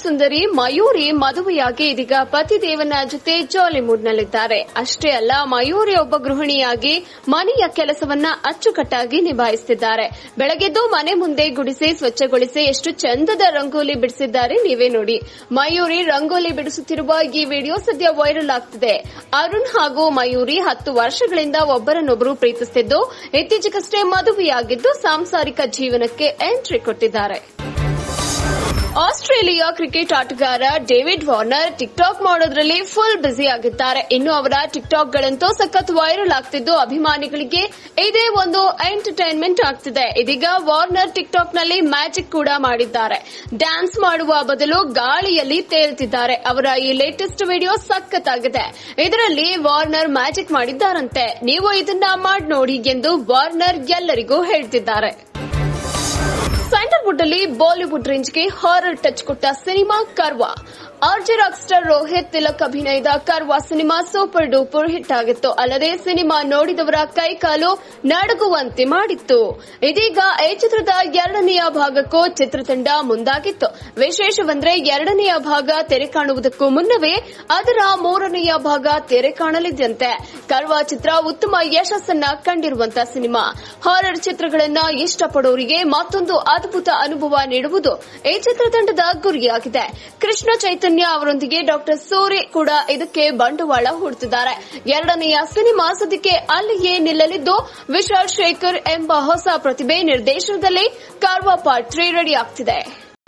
ಸುಂದರಿ ಮಯೂರಿ ಮದುವೆಯಾಗಿ ಇದೀಗ ಪತಿದೇವನ ಜೊತೆ ಜಾಲಿ ಮೂಡ್ನಲ್ಲಿದ್ದಾರೆ ಅಷ್ಟೇ ಅಲ್ಲ ಮಯೂರಿ ಒಬ್ಬ ಗೃಹಿಣಿಯಾಗಿ ಮನೆಯ ಕೆಲಸವನ್ನ ಅಚ್ಚುಕಟ್ಟಾಗಿ ನಿಭಾಯಿಸುತ್ತಿದ್ದಾರೆ ಬೆಳಗ್ಗೆದ್ದು ಮನೆ ಮುಂದೆ ಗುಡಿಸಿ ಸ್ವಚ್ಛಗೊಳಿಸಿ ಎಷ್ಟು ಚಂದದ ರಂಗೋಲಿ ಬಿಡಿಸಿದ್ದಾರೆ ನೀವೇ ನೋಡಿ ಮಯೂರಿ ರಂಗೋಲಿ ಬಿಡಿಸುತ್ತಿರುವ ಈ ವಿಡಿಯೋ ಸದ್ಯ ವೈರಲ್ ಆಗ್ತಿದೆ ಅರುಣ್ ಹಾಗೂ ಮಯೂರಿ ಹತ್ತು ವರ್ಷಗಳಿಂದ ಒಬ್ಬರನ್ನೊಬ್ಬರು ಪ್ರೀತಿಸುತ್ತಿದ್ದು ಇತ್ತೀಚೆಗಷ್ಟೇ ಮದುವೆಯಾಗಿದ್ದು ಸಾಂಸಾರಿಕ ಜೀವನಕ್ಕೆ ಎಂಟ್ರಿ ಕೊಟ್ಟಿದ್ದಾರೆ ಆಸ್ಟ್ರೇಲಿಯಾ ಕ್ರಿಕೆಟ್ ಆಟಗಾರ ಡೇವಿಡ್ ವಾರ್ನರ್ ಟಿಕ್ಟಾಕ್ ಮಾಡೋದ್ರಲ್ಲಿ ಫುಲ್ ಬ್ಯುಸಿ ಆಗಿದ್ದಾರೆ ಇನ್ನು ಅವರ ಟಿಕ್ಟಾಕ್ ಗಳಂತೂ ಸಖತ್ ವೈರಲ್ ಆಗ್ತಿದ್ದು ಅಭಿಮಾನಿಗಳಿಗೆ ಇದೇ ಒಂದು ಎಂಟರ್ಟೈನ್ಮೆಂಟ್ ಆಗ್ತಿದೆ ಇದೀಗ ವಾರ್ನರ್ ಟಿಕ್ಟಾಕ್ ನಲ್ಲಿ ಮ್ಯಾಜಿಕ್ ಕೂಡ ಮಾಡಿದ್ದಾರೆ ಡ್ಯಾನ್ಸ್ ಮಾಡುವ ಬದಲು ಗಾಳಿಯಲ್ಲಿ ತೇಲ್ತಿದ್ದಾರೆ ಅವರ ಈ ಲೇಟೆಸ್ಟ್ ವಿಡಿಯೋ ಸಖತ್ತಾಗಿದೆ ಇದರಲ್ಲಿ ವಾರ್ನರ್ ಮ್ಯಾಜಿಕ್ ಮಾಡಿದ್ದಾರಂತೆ ನೀವು ಇದನ್ನ ಮಾಡಿ ನೋಡಿ ಎಂದು ವಾರ್ನರ್ ಎಲ್ಲರಿಗೂ ಹೇಳ್ತಿದ್ದಾರೆ ಸ್ಯಾಂಡಲ್ವುಡ್ ಅಲ್ಲಿ ಬಾಲಿವುಡ್ ರೇಂಜ್ಗೆ ಹಾರರ್ ಟಚ್ ಕೊಟ್ಟ cinema Karva RJ rock star Rohit Tilak ಅಭಿನಯದ Karva cinema super duper hit ಆಗಿತ್ತು ಅಲ್ಲದೆ ಸಿನಿಮಾ ನೋಡಿದವರ ಕೈಕಾಲು ನಡುಗುವಂತೆ ಮಾಡಿತ್ತು ಇದೀಗ ಈ ಚಿತ್ರದ ಎರಡನೆಯ ಭಾಗಕ್ಕೂ ಚಿತ್ರತಂಡ ಮುಂದಾಗಿತ್ತು ವಿಶೇಷವೆಂದ್ರೆ ಎರಡನೆಯ ಭಾಗ ತೆರೆ ಕಾಣುವುದಕ್ಕೂ ಮುನ್ನವೇ ಅದರ ಮೂರನೆಯ ಭಾಗ ತೆರೆ ಕಾಣಲಿದ್ದಂತೆ ಕರ್ವಾ ಚಿತ್ರ ಉತ್ತಮ ಯಶಸ್ಸನ್ನ ಕಂಡಿರುವಂತ ಸಿನಿಮಾ ಹಾರರ್ ಚಿತ್ರಗಳನ್ನ ಇಷ್ಟಪಡೋರಿಗೆ ಮತ್ತೊಂದು ಅದ್ಭುತ ಅನುಭವ ನೀಡುವುದು ಈ ಚಿತ್ರತಂಡದ ಗುರಿಯಾಗಿದೆ ಕೃಷ್ಣ ಚೈತನ್ಯ ಅವರೊಂದಿಗೆ ಡಾಕ್ಟರ್ ಸೂರಿ ಕೂಡ ಇದಕ್ಕೆ ಬಂಡವಾಳ ಹೂಡುತ್ತಿದ್ದಾರೆ ಎರಡನೆಯ ಸಿನಿಮಾ ಸದ್ಯಕ್ಕೆ ಅಲ್ಲಿಯೇ ನಿಲ್ಲಲಿದ್ದು ವಿಶಾಲ್ ಶೇಖರ್ ಎಂಬ ಹೊಸ ಪ್ರತಿಭೆ ನಿರ್ದೇಶನದಲ್ಲಿ ಕಾರ್ವಾ ಪಾರ್ಟ್ ತ್ರೀ ರೆಡಿ ಆಗ್ತಿದೆ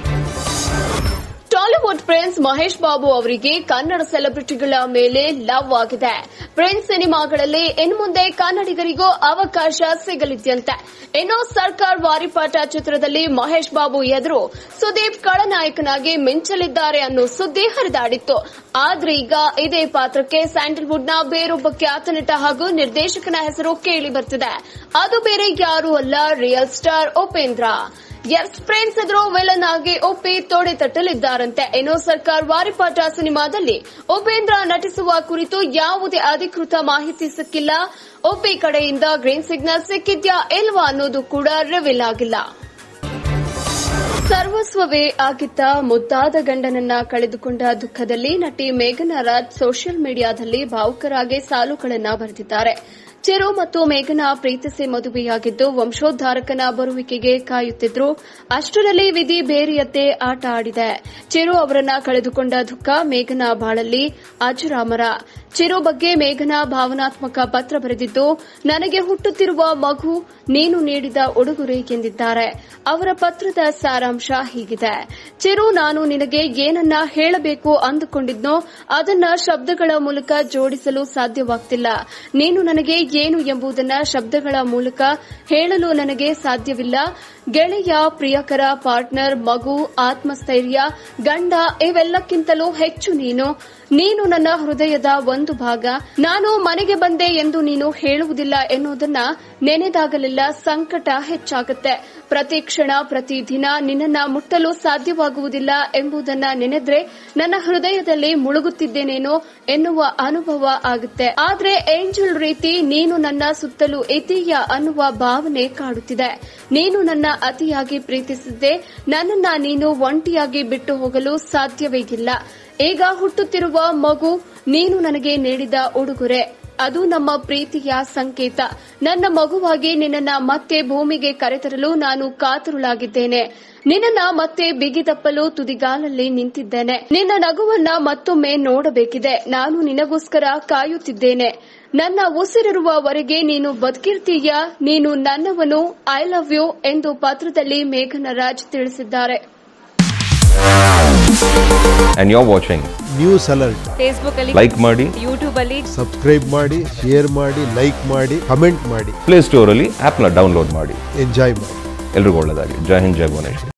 ಟಾಲಿವುಡ್ ಪ್ರಿನ್ಸ್ ಮಹೇಶ್ ಬಾಬು ಅವರಿಗೆ ಕನ್ನಡ ಸೆಲೆಬ್ರಿಟಿಗಳ ಮೇಲೆ ಲವ್ ಆಗಿದೆ ಪ್ರಿನ್ಸ್ ಸಿನಿಮಾಗಳಲ್ಲಿ ಇನ್ನು ಮುಂದೆ ಕನ್ನಡಿಗರಿಗೂ ಅವಕಾಶ ಸಿಗಲಿದ್ಯಂತೆ ಇನ್ನು ಸರ್ಕಾರ್ ವಾರಿಪಾಟ ಚಿತ್ರದಲ್ಲಿ ಮಹೇಶ್ ಬಾಬು ಎದುರು ಸುದೀಪ್ ಖಳನಾಯಕನಾಗಿ ಮಿಂಚಲಿದ್ದಾರೆ ಅನ್ನೋ ಸುದ್ದಿ ಹರಿದಾಡಿತ್ತು ಆದ್ರೆ ಈಗ ಇದೇ ಪಾತ್ರಕ್ಕೆ ಸ್ಯಾಂಡಲ್ವುಡ್ನ ಬೇರೊಬ್ಬ ಖ್ಯಾತ ನಟ ಹಾಗೂ ನಿರ್ದೇಶಕನ ಹೆಸರು ಕೇಳಿ ಬರ್ತಿದೆ ಅದು ಬೇರೆ ಯಾರೂ ಅಲ್ಲ real star Upendra as prince ಎದುರು ವಿಲನ್ ಆಗಿ ಒಪ್ಪಿ ತೊಡೆ ತಟ್ಟಲಿದ್ದಾರಂತೆ ಇನ್ನು ಸರ್ಕಾರ್ ವಾರಿಪಾಟ ಸಿನಿಮಾದಲ್ಲಿ ಉಪೇಂದ್ರ ನಟಿಸುವ ಕುರಿತು ಯಾವುದೇ ಅಧಿಕೃತ ಮಾಹಿತಿ ಸಿಕ್ಕಿಲ್ಲ ಒಪ್ಪಿ ಕಡೆಯಿಂದ ಗ್ರೀನ್ ಸಿಗ್ನಲ್ ಸಿಕ್ಕಿದ್ಯಾ ಇಲ್ವಾ ಅನ್ನೋದು ಕೂಡ ರಿವೀಲ್ ಆಗಿಲ್ಲ ಸರ್ವಸ್ವವೇ ಆಗಿದ್ದ ಮುದ್ದಾದ ಗಂಡನನ್ನ ಕಳೆದುಕೊಂಡ ದುಃಖದಲ್ಲಿ ನಟಿ ಮೇಘನಾ ರಾಜ್ ಸೋಷಿಯಲ್ ಮೀಡಿಯಾದಲ್ಲಿ ಭಾವುಕರಾಗಿ ಸಾಲುಗಳನ್ನ ಬರೆದಿದ್ದಾರೆ ಚಿರು ಮತ್ತು ಮೇಘನಾ ಪ್ರೀತಿಸಿ ಮದುವೆಯಾಗಿದ್ದು ವಂಶೋದ್ಧಾರಕನ ಬರುವಿಕೆಗೆ ಕಾಯುತ್ತಿದ್ರು ಅಷ್ಟರಲ್ಲಿ ವಿಧಿ ಬೇರೆಯತ್ತೆ ಆಟ ಆಡಿದೆ ಚಿರು ಅವರನ್ನ ಕಳೆದುಕೊಂಡ ದುಃಖ ಮೇಘನಾ ಬಾಳಲ್ಲಿ ಅಜರಾಮರ ಚಿರು ಬಗ್ಗೆ ಮೇಘನಾ ಭಾವನಾತ್ಮಕ ಪತ್ರ ಬರೆದಿದ್ದು ನನಗೆ ಹುಟ್ಟುತ್ತಿರುವ ಮಗು ನೀನು ನೀಡಿದ ಉಡುಗೊರೆ ಎಂದಿದ್ದಾರೆ ಅವರ ಪತ್ರದ ಸಾರಾಂಶ ಹೀಗಿದೆ ಚಿರು ನಾನು ನಿನಗೆ ಏನನ್ನ ಹೇಳಬೇಕು ಅಂದುಕೊಂಡಿದ್ನೋ ಅದನ್ನ ಶಬ್ದಗಳ ಮೂಲಕ ಜೋಡಿಸಲು ಸಾಧ್ಯವಾಗ್ತಿಲ್ಲ ನೀನು ನನಗೆ ಏನು ಎಂಬುದನ್ನ ಶಬ್ದಗಳ ಮೂಲಕ ಹೇಳಲು ನನಗೆ ಸಾಧ್ಯವಿಲ್ಲ ಗೆಳೆಯ ಪ್ರಿಯಕರ ಪಾರ್ಟ್ನರ್ ಮಗು ಆತ್ಮಸ್ಥೈರ್ಯ ಗಂಡ ಇವೆಲ್ಲಕ್ಕಿಂತಲೂ ಹೆಚ್ಚು ನೀನು ನೀನು ನನ್ನ ಹೃದಯದ ಒಂದು ಭಾಗ ನಾನು ಮನೆಗೆ ಬಂದೆ ಎಂದು ನೀನು ಹೇಳುವುದಿಲ್ಲ ಎನ್ನುವುದನ್ನ ನೆನೆದಾಗಲೆಲ್ಲ ಸಂಕಟ ಹೆಚ್ಚಾಗುತ್ತೆ ಪ್ರತಿ ಕ್ಷಣ ಪ್ರತಿ ದಿನ ನಿನ್ನನ್ನ ಮುಟ್ಟಲು ಸಾಧ್ಯವಾಗುವುದಿಲ್ಲ ಎಂಬುದನ್ನ ನೆನೆದ್ರೆ ನನ್ನ ಹೃದಯದಲ್ಲಿ ಮುಳುಗುತ್ತಿದ್ದೇನೇನೋ ಎನ್ನುವ ಅನುಭವ ಆಗುತ್ತೆ ಆದ್ರೆ ಏಂಜಲ್ ರೀತಿ ನೀನು ನನ್ನ ಸುತ್ತಲೂ ಇದೀಯ ಅನ್ನುವ ಭಾವನೆ ಕಾಡುತ್ತಿದೆ ನೀನು ನನ್ನ ಅತಿಯಾಗಿ ಪ್ರೀತಿಸಿದ್ದೆ ನನ್ನನ್ನ ನೀನು ಒಂಟಿಯಾಗಿ ಬಿಟ್ಟು ಹೋಗಲು ಸಾಧ್ಯವೇ ಇಲ್ಲ ಈಗ ಹುಟ್ಟುತ್ತಿರುವ ಮಗು ನೀನು ನನಗೆ ನೀಡಿದ ಉಡುಗೊರೆ ಅದು ನಮ್ಮ ಪ್ರೀತಿಯ ಸಂಕೇತ ನನ್ನ ಮಗುವಾಗಿ ನಿನ್ನನ್ನ ಮತ್ತೆ ಭೂಮಿಗೆ ಕರೆತರಲು ನಾನು ಕಾತುರುಳಾಗಿದ್ದೇನೆ ನಿನ್ನನ್ನ ಮತ್ತೆ ಬಿಗಿದಪ್ಪಲು ತುದಿಗಾಲಲ್ಲಿ ನಿಂತಿದ್ದೇನೆ ನಿನ್ನ ನಗುವನ್ನ ಮತ್ತೊಮ್ಮೆ ನೋಡಬೇಕಿದೆ ನಾನು ನಿನಗೋಸ್ಕರ ಕಾಯುತ್ತಿದ್ದೇನೆ ನನ್ನ ಉಸಿರಿರುವವರೆಗೆ ನೀನು ಬದುಕಿರ್ತೀಯ ನೀನು ನನ್ನವನು ಐ ಲವ್ ಯು ಎಂದು ಪತ್ರದಲ್ಲಿ ಮೇಘನ ರಾಜ್ ತಿಳಿಸಿದ್ದಾರೆ and you're watching. News alert Facebook ಅಲ್ಲಿ Like ಮಾಡಿ ಯೂಟ್ಯೂಬ್ ಅಲ್ಲಿ ಸಬ್ಸ್ಕ್ರೈಬ್ ಮಾಡಿ ಶೇರ್ ಮಾಡಿ ಲೈಕ್ ಮಾಡಿ ಕಮೆಂಟ್ ಮಾಡಿ ಪ್ಲೇ ಸ್ಟೋರಲ್ಲಿ ಆ್ಯಪ್ನ ಡೌನ್ಲೋಡ್ ಮಾಡಿ ಎಂಜಾಯ್ ಮಾಡಿ ಎಲ್ರಿಗೂ ಒಳ್ಳೆಯದಾಗಲಿ ಜೈ ಹಿಂದ್ ಜೈ ಭುವನೇಶ್ವರಿ